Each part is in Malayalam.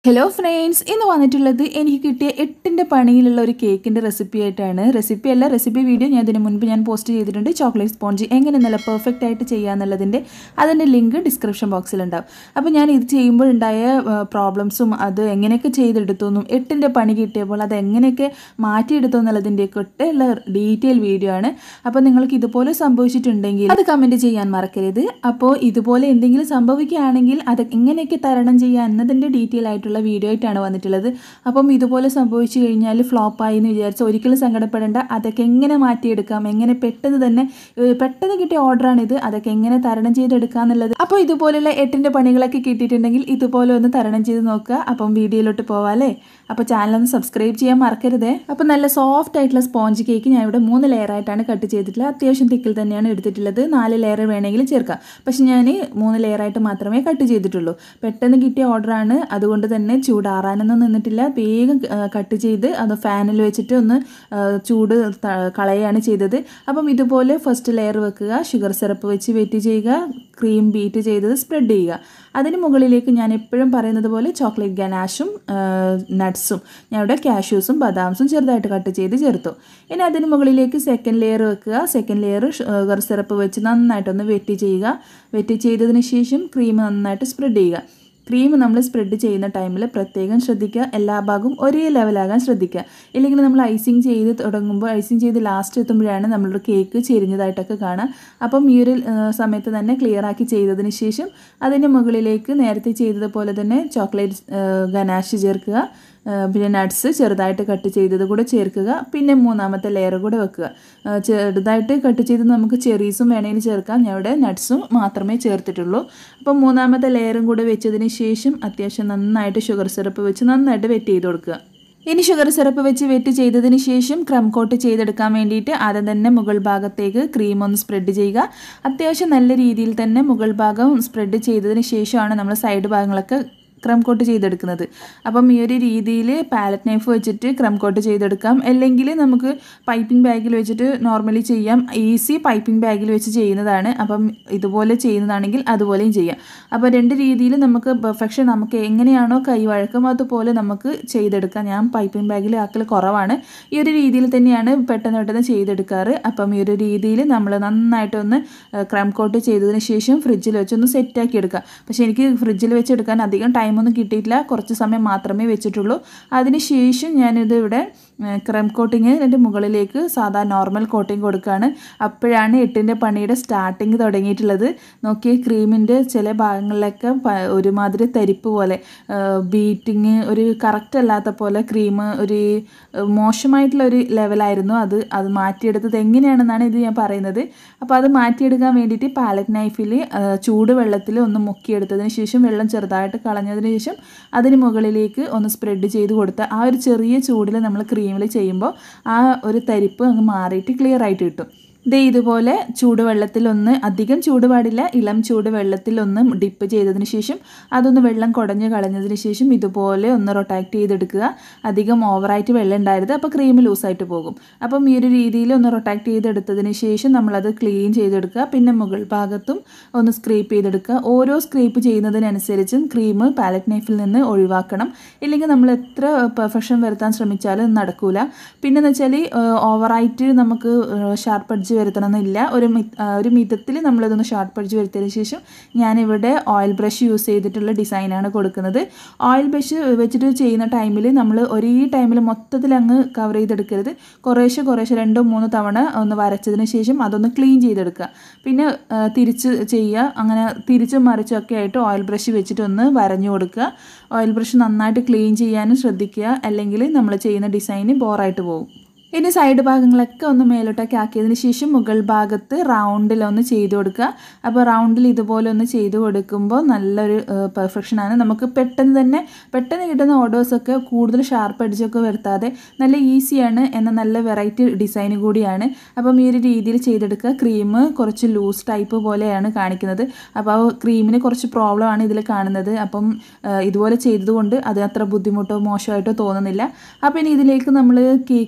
ഹലോ ഫ്രണ്ട്സ് ഇന്ന് വന്നിട്ടുള്ളത് എനിക്ക് കിട്ടിയ എട്ടിൻ്റെ പണിയിലുള്ള ഒരു കേക്കിൻ്റെ റെസിപ്പി ആയിട്ടാണ് റെസിപ്പി അല്ല റെസിപ്പി വീഡിയോ ഞാൻ ഇതിന് മുൻപ് ഞാൻ പോസ്റ്റ് ചെയ്തിട്ടുണ്ട് ചോക്ലേറ്റ് സ്പോഞ്ച് എങ്ങനെ നല്ല പെർഫെക്റ്റ് ആയിട്ട് ചെയ്യാന്നുള്ളതിൻ്റെ അതിൻ്റെ ലിങ്ക് ഡിസ്ക്രിപ്ഷൻ ബോക്സിലുണ്ടാവും അപ്പോൾ ഞാൻ ഇത് ചെയ്യുമ്പോഴുണ്ടായ പ്രോബ്ലംസും അത് എങ്ങനെയൊക്കെ ചെയ്തെടുത്തു എന്നും എട്ടിൻ്റെ പണി കിട്ടിയപ്പോൾ അത് എങ്ങനെയൊക്കെ മാറ്റിയെടുത്തു എന്നുള്ളതിൻ്റെയൊക്കെ ഉള്ള ഡീറ്റെയിൽ വീഡിയോ ആണ് അപ്പോൾ നിങ്ങൾക്ക് ഇതുപോലെ സംഭവിച്ചിട്ടുണ്ടെങ്കിൽ അത് കമൻറ്റ് ചെയ്യാൻ മറക്കരുത് അപ്പോൾ ഇതുപോലെ എന്തെങ്കിലും സംഭവിക്കുകയാണെങ്കിൽ അത് എങ്ങനെയൊക്കെ തരണം ചെയ്യുക എന്നതിൻ്റെ ഡീറ്റെയിൽ ആയിട്ടുള്ള വീഡിയോ ആയിട്ടാണ് വന്നിട്ടുള്ളത് അപ്പം ഇതുപോലെ സംഭവിച്ചു കഴിഞ്ഞാൽ ഫ്ലോപ്പായി എന്ന് വിചാരിച്ച് ഒരിക്കലും സങ്കടപ്പെടേണ്ട അതൊക്കെ എങ്ങനെ മാറ്റിയെടുക്കാം എങ്ങനെ പെട്ടെന്ന് തന്നെ ഏഹ് പെട്ടെന്ന് കിട്ടിയ ഓർഡറാണിത് അതൊക്കെ എങ്ങനെ തരണം ചെയ്തെടുക്കാം എന്നുള്ളത് അപ്പോൾ ഇതുപോലുള്ള എട്ടിൻ്റെ പണികളൊക്കെ കിട്ടിയിട്ടുണ്ടെങ്കിൽ ഇതുപോലെ ഒന്ന് തരണം ചെയ്ത് നോക്കുക അപ്പം വീഡിയോയിലോട്ട് പോവാം അല്ലേ അപ്പോൾ ചാനൽ ഒന്ന് സബ്സ്ക്രൈബ് ചെയ്യാൻ മറക്കരുതേ അപ്പോൾ നല്ല സോഫ്റ്റ് ആയിട്ടുള്ള സ്പോഞ്ച് കേക്ക് ഞാൻ ഇവിടെ മൂന്ന് ലെയർ ആയിട്ടാണ് കട്ട് ചെയ്തിട്ടുള്ളത് അത്യാവശ്യം തിക്കിൽ തന്നെയാണ് എടുത്തിട്ടുള്ളത് നാല് ലെയർ വേണമെങ്കിൽ ചേർക്കാം പക്ഷെ ഞാൻ മൂന്ന് ലെയർ ആയിട്ട് മാത്രമേ കട്ട് ചെയ്തിട്ടുള്ളൂ പെട്ടെന്ന് കിട്ടിയ ഓർഡറാണ് അതുകൊണ്ട് തന്നെ ചൂടാറാനൊന്നും നിന്നിട്ടില്ല വേഗം കട്ട് ചെയ്ത് അത് ഫാനിൽ വെച്ചിട്ട് ഒന്ന് ആ, ചൂട് ത- കളയാണ് ചെയ്തത് അപ്പം ഇതുപോലെ ഫസ്റ്റ് ലെയർ വെക്കുക ഷുഗർ സിറപ്പ് വെച്ച് വെറ്റ് ചെയ്യുക ക്രീം ബീറ്റ് ചെയ്തത് സ്പ്രെഡ് ചെയ്യുക അതിന് മുകളിലേക്ക് ഞാൻ എപ്പോഴും പറയുന്നത് പോലെ ചോക്ലേറ്റ് ഗനാഷും നട്ട്സും ഞാൻ ഇവിടെ കാഷ്യൂസും ബദാംസും ചെറുതായിട്ട് കട്ട് ചെയ്ത് ചേർത്തു ഇനി അതിന് മുകളിലേക്ക് സെക്കൻഡ് ലെയർ വെക്കുക സെക്കൻഡ് ലെയർ ഷുഗർ സിറപ്പ് വെച്ച് നന്നായിട്ടൊന്ന് വെറ്റ് ചെയ്യുക വെറ്റ് ചെയ്തതിന് ശേഷം ക്രീം നന്നായിട്ട് സ്പ്രെഡ് ചെയ്യുക ക്രീം നമ്മൾ സ്പ്രെഡ് ചെയ്യുന്ന ടൈമിൽ പ്രത്യേകം ശ്രദ്ധിക്കുക എല്ലാ ഭാഗവും ഒരേ ലെവലാകാൻ ശ്രദ്ധിക്കുക ഇല്ലെങ്കിൽ നമ്മൾ ഐസിങ് ചെയ്ത് തുടങ്ങുമ്പോൾ ഐസിങ് ചെയ്ത് ലാസ്റ്റ് എത്തുമ്പോഴാണ് നമ്മളുടെ കേക്ക് ചെരിഞ്ഞതായിട്ടൊക്കെ കാണാം അപ്പം ഈ ഒരു ആ, സമയത്ത് തന്നെ ക്ലിയർ ആക്കി ചെയ്തതിന് ശേഷം അതിന് മുകളിലേക്ക് നേരത്തെ ചെയ്തതുപോലെ തന്നെ ചോക്ലേറ്റ് ഗനാഷ് ചേർക്കുക ആ, പിന്നെ നട്ട്സ് ചെറുതായിട്ട് കട്ട് ചെയ്തത് കൂടെ ചേർക്കുക പിന്നെ മൂന്നാമത്തെ ലെയർ കൂടെ വെക്കുക ആ, ചെറുതായിട്ട് കട്ട് ചെയ്ത് നമുക്ക് ചെറീസും വേണമെങ്കിൽ ചേർക്കാം ഞാൻ ഇവിടെ നട്ട്സും മാത്രമേ ചേർത്തിട്ടുള്ളൂ അപ്പം മൂന്നാമത്തെ ലെയറും കൂടെ വെച്ചതിന് ശേഷം അത്യാവശ്യം നന്നായിട്ട് ഷുഗർ സിറപ്പ് വെച്ച് നന്നായിട്ട് വെറ്റ് ചെയ്ത് കൊടുക്കുക ഇനി ഷുഗർ സിറപ്പ് വെച്ച് വെറ്റ് ചെയ്തതിന് ശേഷം ക്രം കോട്ട് ചെയ്തെടുക്കാൻ വേണ്ടിയിട്ട് ആദ്യം തന്നെ മുകൾ ഭാഗത്തേക്ക് ക്രീം ഒന്ന് സ്പ്രെഡ് ചെയ്യുക അത്യാവശ്യം നല്ല രീതിയിൽ തന്നെ മുകൾ ഭാഗം സ്പ്രെഡ് ചെയ്തതിന് ശേഷമാണ് നമ്മൾ സൈഡ് ഭാഗങ്ങളൊക്കെ ക്രം കോട്ട് ചെയ്തെടുക്കുന്നത് അപ്പം ഈ ഒരു രീതിയിൽ പാലറ്റ് നൈഫ് വെച്ചിട്ട് ക്രം കോട്ട് ചെയ്തെടുക്കാം അല്ലെങ്കിൽ നമുക്ക് പൈപ്പിംഗ് ബാഗിൽ വെച്ചിട്ട് നോർമലി ചെയ്യാം ഈസി പൈപ്പിംഗ് ബാഗിൽ വെച്ച് ചെയ്യുന്നതാണ് അപ്പം ഇതുപോലെ ചെയ്യുന്നതാണെങ്കിൽ അതുപോലെയും ചെയ്യാം അപ്പോൾ രണ്ട് രീതിയിൽ നമുക്ക് പെർഫെക്ഷൻ നമുക്ക് എങ്ങനെയാണോ കൈ വഴക്കം അതുപോലെ നമുക്ക് ചെയ്തെടുക്കാം ഞാൻ പൈപ്പിംഗ് ബാഗിൽ ആക്കൽ കുറവാണ് ഈ ഒരു രീതിയിൽ തന്നെയാണ് പെട്ടെന്ന് പെട്ടെന്ന് ചെയ്തെടുക്കാറ് അപ്പം ഈ ഒരു രീതിയിൽ നമ്മൾ നന്നായിട്ടൊന്ന് ക്രം കോട്ട് ചെയ്തതിന് ശേഷം ഫ്രിഡ്ജിൽ വെച്ചൊന്ന് സെറ്റാക്കി എടുക്കുക പക്ഷേ എനിക്ക് ഫ്രിഡ്ജിൽ വെച്ചെടുക്കാൻ അധികം ടൈമൊന്നും കിട്ടിയിട്ടില്ല കുറച്ച് സമയം മാത്രമേ വെച്ചിട്ടുള്ളൂ അതിനുശേഷം ഞാനിത് ഇവിടെ ക്രം കോട്ടിങ് എൻ്റെ മുകളിലേക്ക് സാധാ നോർമൽ കോട്ടിങ് കൊടുക്കുകയാണ് അപ്പോഴാണ് എട്ടിൻ്റെ പണിയുടെ സ്റ്റാർട്ടിങ് തുടങ്ങിയിട്ടുള്ളത് നോക്കിയ ക്രീമിൻ്റെ ചില ഭാഗങ്ങളിലൊക്കെ പ- ഒരുമാതിരി തരിപ്പ് പോലെ ബീറ്റിങ് ഒരു കറക്റ്റ് അല്ലാത്ത പോലെ ക്രീം ഒരു ഏഹ്, മോശമായിട്ടുള്ള ഒരു ലെവലായിരുന്നു അത് അത് മാറ്റിയെടുത്തത് എങ്ങനെയാണെന്നാണ് ഇത് ഞാൻ പറയുന്നത് അപ്പോൾ അത് മാറ്റിയെടുക്കാൻ വേണ്ടിയിട്ട് പാലറ്റ് നൈഫിൽ ചൂട് വെള്ളത്തിൽ ഒന്ന് മുക്കിയെടുത്തതിന് ശേഷം വെള്ളം ചെറുതായിട്ട് കളഞ്ഞതിന് ശേഷം അതിന് മുകളിലേക്ക് ഒന്ന് സ്പ്രെഡ് ചെയ്ത് കൊടുത്ത ആ ഒരു ചെറിയ ചൂടിൽ നമ്മൾ ക്രീമിൽ ചെയ്യുമ്പോൾ ആ ഒരു തരിപ്പ് അങ്ങ് മാറിയിട്ട് ക്ലിയർ ആയിട്ട് കിട്ടും ദേ ഇതുപോലെ ചൂടുവെള്ളത്തിലൊന്ന് അധികം ചൂട് പാടില്ല ഇളം ചൂട് വെള്ളത്തിലൊന്ന് ഡിപ്പ് ചെയ്തതിന് ശേഷം അതൊന്ന് വെള്ളം കുടഞ്ഞ് കളഞ്ഞതിന് ശേഷം ഇതുപോലെ ഒന്ന് റൊട്ടാക്ട് ചെയ്തെടുക്കുക അധികം ഓവറായിട്ട് വെള്ളം ഉണ്ടായിരുന്നത് അപ്പോൾ ക്രീം ലൂസായിട്ട് പോകും അപ്പം ഈ ഒരു രീതിയിൽ ഒന്ന് റൊട്ടാക്ട് ചെയ്തെടുത്തതിന് ശേഷം നമ്മളത് ക്ലീൻ ചെയ്തെടുക്കുക പിന്നെ മുകൾ ഭാഗത്തും ഒന്ന് സ്ക്രീപ്പ് ചെയ്തെടുക്കുക ഓരോ സ്ക്രീപ്പ് ചെയ്യുന്നതിനനുസരിച്ചും ക്രീം പാലറ്റ് നൈഫിൽ നിന്ന് ഒഴിവാക്കണം ഇല്ലെങ്കിൽ നമ്മൾ എത്ര പെർഫെക്ഷൻ വരുത്താൻ ശ്രമിച്ചാലും നടക്കൂല പിന്നെന്ന് വെച്ചാൽ ഓവറായിട്ട് നമുക്ക് ഷാർപ്പ് അഡ്ജ് വരുത്തണമെന്നില്ല ഒരു മി ആ, ഒരു മിതത്തിൽ നമ്മളിതൊന്ന് ഷാർപ്പ് അഡ്ജ് വരുത്തിയതിന് ശേഷം ഞാനിവിടെ ഓയിൽ ബ്രഷ് യൂസ് ചെയ്തിട്ടുള്ള ഡിസൈനാണ് കൊടുക്കുന്നത് ഓയിൽ ബ്രഷ് വെച്ചിട്ട് ചെയ്യുന്ന ടൈമിൽ നമ്മൾ ഒരേ ടൈമിൽ മൊത്തത്തിൽ അങ്ങ് കവർ ചെയ്തെടുക്കരുത് കുറേശ്ശെ കുറേശ്ശെ രണ്ടോ മൂന്നോ തവണ ഒന്ന് വരച്ചതിന് ശേഷം അതൊന്ന് ക്ലീൻ ചെയ്തെടുക്കുക പിന്നെ ആ, തിരിച്ച് ചെയ്യുക അങ്ങനെ തിരിച്ചും മറിച്ചും ഒക്കെ ആയിട്ട് ഓയിൽ ബ്രഷ് വെച്ചിട്ട് ഒന്ന് വരഞ്ഞു കൊടുക്കുക ഓയിൽ ബ്രഷ് നന്നായിട്ട് ക്ലീൻ ചെയ്യാനും ശ്രദ്ധിക്കുക അല്ലെങ്കിൽ നമ്മൾ ചെയ്യുന്ന ഡിസൈന് ബോറായിട്ട് പോകും ഇനി സൈഡ് ഭാഗങ്ങളൊക്കെ ഒന്ന് മേലോട്ടൊക്കെ ആക്കിയതിന് ശേഷം മുകൾ ഭാഗത്ത് റൗണ്ടിൽ ഒന്ന് ചെയ്ത് കൊടുക്കുക അപ്പോൾ റൗണ്ടിൽ ഇതുപോലെ ഒന്ന് ചെയ്ത് കൊടുക്കുമ്പോൾ നല്ലൊരു പെർഫെക്ഷനാണ് നമുക്ക് പെട്ടെന്ന് തന്നെ പെട്ടെന്ന് കിട്ടുന്ന ഓർഡേഴ്സൊക്കെ കൂടുതൽ ഷാർപ്പ് അടിച്ചൊക്കെ വരുത്താതെ നല്ല ഈസിയാണ് എന്ന നല്ല വെറൈറ്റി ഡിസൈൻ കൂടിയാണ് അപ്പം ഈ ഒരു രീതിയിൽ ചെയ്തെടുക്കുക ക്രീം കുറച്ച് ലൂസ് ടൈപ്പ് പോലെയാണ് കാണിക്കുന്നത് അപ്പോൾ ആ ക്രീമിന് കുറച്ച് പ്രോബ്ലം ആണ് ഇതിൽ കാണുന്നത് അപ്പം ആ, ഇതുപോലെ ചെയ്തതുകൊണ്ട് അത് അത്ര ബുദ്ധിമുട്ടോ മോശമായിട്ടോ തോന്നുന്നില്ല അപ്പോൾ ഇനി ഇതിലേക്ക് നമ്മൾ കേക്ക്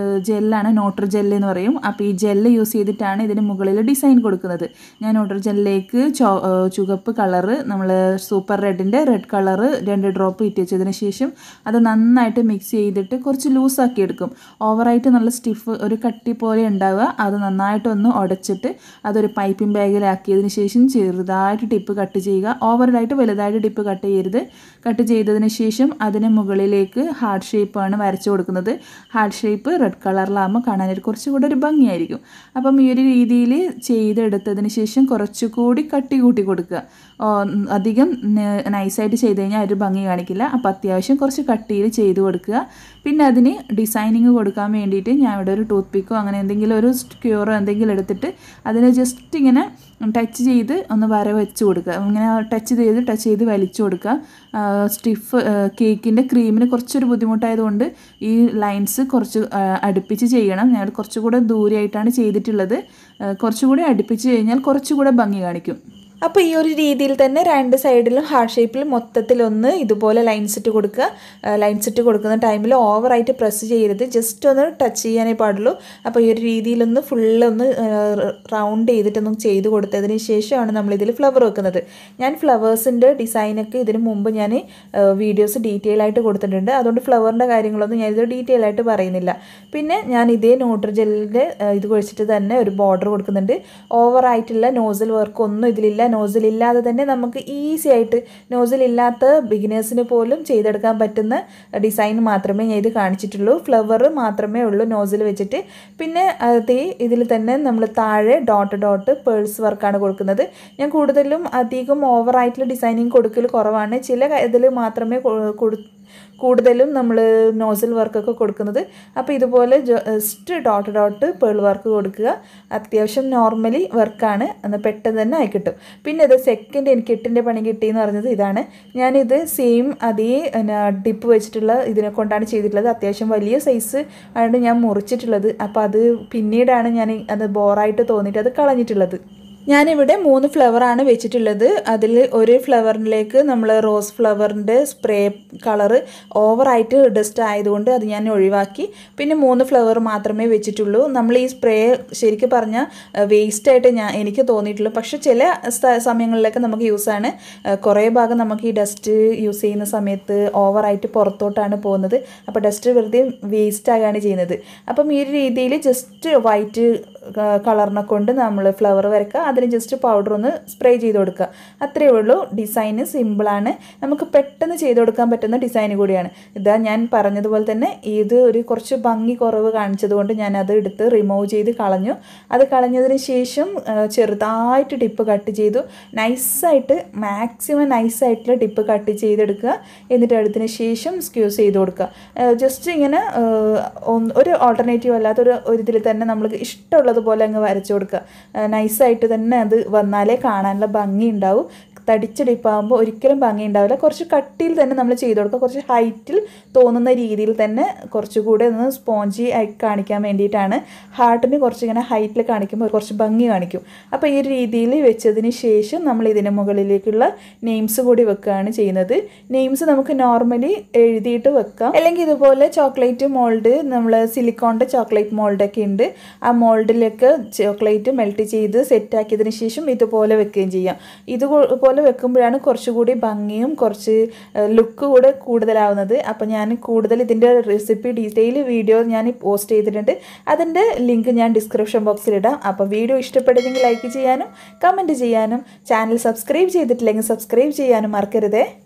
ജെല്ലാണ് നോട്ടർ ജെല്ല് എന്ന് പറയും അപ്പോൾ ഈ ജെല്ല് യൂസ് ചെയ്തിട്ടാണ് ഇതിന് മുകളിൽ ഡിസൈൻ കൊടുക്കുന്നത് ഞാൻ നോട്ടർ ജെല്ലിലേക്ക് ചോ ഏഹ് ചുവപ്പ് കളറ് നമ്മൾ സൂപ്പർ റെഡിൻ്റെ റെഡ് കളറ് രണ്ട് ഡ്രോപ്പ് ഇട്ട് വെച്ചതിന് ശേഷം അത് നന്നായിട്ട് മിക്സ് ചെയ്തിട്ട് കുറച്ച് ലൂസാക്കി എടുക്കും ഓവറായിട്ട് നല്ല സ്റ്റിഫ് ഒരു കട്ടി പോലെ ഉണ്ടാവുക അത് നന്നായിട്ടൊന്ന് ഉടച്ചിട്ട് അതൊരു പൈപ്പിംഗ് ബാഗിലാക്കിയതിന് ശേഷം ചെറുതായിട്ട് ടിപ്പ് കട്ട് ചെയ്യുക ഓവറായിട്ട് വലുതായിട്ട് ടിപ്പ് കട്ട് ചെയ്യരുത് കട്ട് ചെയ്തതിന് ശേഷം അതിന് മുകളിലേക്ക് ഹാർട്ട് ഷേപ്പാണ് വരച്ചു കൊടുക്കുന്നത് ഹാർട്ട് ഷേപ്പ് റെഡ് കളറിലാകുമ്പോൾ കാണാനായിട്ട് കുറച്ചുകൂടെ ഒരു ഭംഗിയായിരിക്കും അപ്പം ഈ ഒരു രീതിയിൽ ചെയ്തെടുത്തതിന് ശേഷം കുറച്ചുകൂടി കട്ടി കൂട്ടി കൊടുക്കുക ഓ, ഉം, അധികം ന- നൈസായിട്ട് ചെയ്ത് കഴിഞ്ഞാൽ ഒരു ഭംഗി കാണിക്കില്ല അപ്പോൾ അത്യാവശ്യം കുറച്ച് കട്ടിയിൽ ചെയ്ത് കൊടുക്കുക പിന്നെ അതിന് ഡിസൈനിങ് കൊടുക്കാൻ വേണ്ടിയിട്ട് ഞാൻ ഇവിടെ ഒരു ടൂത്ത് പിക്കോ അങ്ങനെ എന്തെങ്കിലും ഒരു സ്ക്യൂറോ എന്തെങ്കിലും എടുത്തിട്ട് അതിനെ ജസ്റ്റ് ഇങ്ങനെ ടച്ച് ചെയ്ത് ഒന്ന് വര വെച്ച് കൊടുക്കുക ഇങ്ങനെ ടച്ച് ചെയ്ത് ടച്ച് ചെയ്ത് വലിച്ചു കൊടുക്കുക സ്റ്റിഫ് കേക്കിൻ്റെ ക്രീമിന് കുറച്ചൊരു ബുദ്ധിമുട്ടായതുകൊണ്ട് ഈ ലൈൻസ് കുറച്ച് ആ, അടുപ്പിച്ച് ചെയ്യണം ഞാൻ കുറച്ചുകൂടെ ദൂരെയായിട്ടാണ് ചെയ്തിട്ടുള്ളത് ആ, കുറച്ചുകൂടി അടുപ്പിച്ച് കഴിഞ്ഞാൽ കുറച്ചുകൂടെ ഭംഗി കാണിക്കും അപ്പോൾ ഈ ഒരു രീതിയിൽ തന്നെ രണ്ട് സൈഡിലും ഹാർട്ട് ഷേപ്പിൽ മൊത്തത്തിലൊന്ന് ഇതുപോലെ ലൈൻസ് ഇട്ട് കൊടുക്കുക ലൈൻസ് ഇട്ട് കൊടുക്കുന്ന ടൈമിൽ ഓവറായിട്ട് പ്രസ് ചെയ്യരുത് ജസ്റ്റ് ഒന്ന് ടച്ച് ചെയ്യാനേ പാടുള്ളൂ അപ്പോൾ ഈ ഒരു രീതിയിലൊന്ന് ഫുള്ളൊന്ന് റൗണ്ട് ചെയ്തിട്ടൊന്ന് ചെയ്ത് കൊടുത്തതിന് ശേഷമാണ് നമ്മളിതിൽ ഫ്ലവർ വെക്കുന്നത് ഞാൻ ഫ്ലവേഴ്സിൻ്റെ ഡിസൈനൊക്കെ ഇതിന് മുമ്പ് ഞാൻ വീഡിയോസ് ഡീറ്റെയിൽ ആയിട്ട് കൊടുത്തിട്ടുണ്ട് അതുകൊണ്ട് ഫ്ലവറിൻ്റെ കാര്യങ്ങളൊന്നും ഞാൻ ഇത് ഡീറ്റെയിൽ ആയിട്ട് പറയുന്നില്ല പിന്നെ ഞാൻ ഇതേ നോട്ടർ ജെല്ലിൻ്റെ ഇത് കുഴിച്ചിട്ട് തന്നെ ഒരു ബോർഡർ കൊടുക്കുന്നുണ്ട് ഓവറായിട്ടുള്ള നോസൽ വർക്ക് ഒന്നും ഇതിലില്ല നോസിൽ ഇല്ലാതെ തന്നെ നമുക്ക് ഈസി ആയിട്ട് നോസിൽ ഇല്ലാത്ത ബിഗിനേഴ്സിന് പോലും ചെയ്തെടുക്കാൻ പറ്റുന്ന ഡിസൈൻ മാത്രമേ ഞാൻ ഇത് കാണിച്ചിട്ടുള്ളൂ ഫ്ലവർ മാത്രമേ ഉള്ളൂ നോസിൽ വെച്ചിട്ട് പിന്നെ അതേ ഇതിൽ തന്നെ നമ്മൾ താഴെ ഡോട്ട് ഡോട്ട് പേഴ്സ് വർക്കാണ് കൊടുക്കുന്നത് ഞാൻ കൂടുതലും അധികം ഓവറായിട്ടുള്ള ഡിസൈനിങ് കൊടുക്കൽ കുറവാണ് ചില ഇതിൽ മാത്രമേ കൊ- കൊടു കൂടുതലും നമ്മൾ നോസൽ വർക്കൊക്കെ കൊടുക്കുന്നത് അപ്പോൾ ഇതുപോലെ just dot dot pearl work കൊടുക്കുക അത്യാവശ്യം നോർമലി വർക്കാണ് അന്ന് പെട്ടെന്ന് തന്നെ ആയി കിട്ടും പിന്നെ ഇത് സെക്കൻഡ് എനിക്ക് എട്ടിൻ്റെ പണി കിട്ടിയെന്ന് പറഞ്ഞത് ഇതാണ് ഞാനിത് സെയിം അതേ ഡിപ്പ് വെച്ചിട്ടുള്ള ഇതിനെ കൊണ്ടാണ് ചെയ്തിട്ടുള്ളത് അത്യാവശ്യം വലിയ സൈസ് ആയതുകൊണ്ട് ഞാൻ മുറിച്ചിട്ടുള്ളത് അപ്പോൾ അത് പിന്നീടാണ് ഞാൻ അത് ബോറായിട്ട് തോന്നിയിട്ട് അത് കളഞ്ഞിട്ടുള്ളത് ഞാനിവിടെ മൂന്ന് ഫ്ലവറാണ് വെച്ചിട്ടുള്ളത് അതിൽ ഒരു ഫ്ലവറിലേക്ക് നമ്മൾ റോസ് ഫ്ലവറിൻ്റെ സ്പ്രേ കളറ് ഓവറായിട്ട് ഡസ്റ്റ് ആയതുകൊണ്ട് അത് ഞാൻ ഒഴിവാക്കി പിന്നെ മൂന്ന് ഫ്ലവർ മാത്രമേ വെച്ചിട്ടുള്ളൂ നമ്മൾ ഈ സ്പ്രേ ശരിക്കും പറഞ്ഞാൽ വേസ്റ്റ് ആയിട്ട് ഞാൻ എനിക്ക് തോന്നിയിട്ടുള്ളൂ പക്ഷേ ചില സ്ഥ- സമയങ്ങളിലൊക്കെ നമുക്ക് യൂസാണ് കുറേ ഭാഗം നമുക്ക് ഈ ഡസ്റ്റ് യൂസ് ചെയ്യുന്ന സമയത്ത് ഓവറായിട്ട് പുറത്തോട്ടാണ് പോകുന്നത് അപ്പോൾ ഡസ്റ്റ് വെറുതെ വേസ്റ്റ് ആകുകയാണ് ചെയ്യുന്നത് അപ്പം ഈ ഒരു രീതിയിൽ ജസ്റ്റ് വൈറ്റ് കളറിനെ കൊണ്ട് നമ്മൾ ഫ്ലവർ വരക്കുക അതിന് ജസ്റ്റ് പൗഡർ ഒന്ന് സ്പ്രേ ചെയ്ത് കൊടുക്കുക അത്രയേ ഉള്ളൂ ഡിസൈന് സിമ്പിളാണ് നമുക്ക് പെട്ടെന്ന് ചെയ്ത് കൊടുക്കാൻ പറ്റുന്ന ഡിസൈൻ കൂടിയാണ് ഇതാ ഞാൻ പറഞ്ഞതുപോലെ തന്നെ ഇത് ഒരു കുറച്ച് ഭംഗി കുറവ് കാണിച്ചതുകൊണ്ട് ഞാൻ അത് എടുത്ത് റിമൂവ് ചെയ്ത് കളഞ്ഞു അത് കളഞ്ഞതിന് ശേഷം ആ, ചെറുതായിട്ട് ടിപ്പ് കട്ട് ചെയ്തു നൈസായിട്ട് മാക്സിമം നൈസായിട്ടുള്ള ടിപ്പ് കട്ട് ചെയ്തെടുക്കുക എന്നിട്ട് എടുത്തതിന് ശേഷം സ്ക്യൂസ് ചെയ്ത് കൊടുക്കുക ജസ്റ്റ് ഇങ്ങനെ ആ, ഒന്ന് ഒരു ഓൾട്ടർനേറ്റീവ് അല്ലാത്ത ഒരു ഒരു ഇതിൽ തന്നെ നമ്മൾക്ക് ഇഷ്ടമുള്ളതുപോലെ അങ്ങ് വരച്ചു കൊടുക്കുക നൈസായിട്ട് തന്നെ അത് വന്നാലേ കാണാനുള്ള ഭംഗി ഉണ്ടാവും തടിച്ച ടിപ്പാകുമ്പോൾ ഒരിക്കലും ഭംഗി ഉണ്ടാവില്ല കുറച്ച് കട്ടിയിൽ തന്നെ നമ്മൾ ചെയ്ത് കൊടുക്കുക കുറച്ച് ഹൈറ്റിൽ തോന്നുന്ന രീതിയിൽ തന്നെ കുറച്ചുകൂടെ ഒന്ന് സ്പോഞ്ചി ആയി കാണിക്കാൻ വേണ്ടിയിട്ടാണ് ഹാർട്ടിന് കുറച്ച് ഇങ്ങനെ ഹൈറ്റിൽ കാണിക്കുമ്പോൾ കുറച്ച് ഭംഗി കാണിക്കും അപ്പോൾ ഈ ഒരു രീതിയിൽ വെച്ചതിന് ശേഷം നമ്മൾ ഇതിന് മുകളിലേക്കുള്ള നെയിംസ് കൂടി വെക്കുകയാണ് ചെയ്യുന്നത് നെയിംസ് നമുക്ക് നോർമലി എഴുതിയിട്ട് വെക്കാം അല്ലെങ്കിൽ ഇതുപോലെ ചോക്ലേറ്റ് മോൾഡ് നമ്മൾ സിലിക്കോണിൻ്റെ ചോക്ലേറ്റ് മോൾഡൊക്കെ ഉണ്ട് ആ മോൾഡിലേക്ക് ചോക്ലേറ്റ് മെൽറ്റ് ചെയ്ത് സെറ്റാക്കിയതിന് ശേഷം ഇതുപോലെ വെക്കുകയും ചെയ്യാം ഇതുപോലെ വെക്കുമ്പോഴാണ് കുറച്ചുകൂടി ഭംഗിയും കുറച്ച് ലുക്ക് കൂടെ കൂടുതലാവുന്നത് അപ്പോൾ ഞാൻ കൂടുതൽ ഇതിൻ്റെ റെസിപ്പി ഡീറ്റെയിൽ വീഡിയോ ഞാൻ പോസ്റ്റ് ചെയ്തിട്ടുണ്ട് അതിൻ്റെ ലിങ്ക് ഞാൻ ഡിസ്ക്രിപ്ഷൻ ബോക്സിലിടാം അപ്പോൾ വീഡിയോ ഇഷ്ടപ്പെടുന്നെങ്കിൽ ലൈക്ക് ചെയ്യാനും കമൻറ്റ് ചെയ്യാനും ചാനൽ സബ്സ്ക്രൈബ് ചെയ്തിട്ടില്ലെങ്കിൽ സബ്സ്ക്രൈബ് ചെയ്യാനും മറക്കരുതേ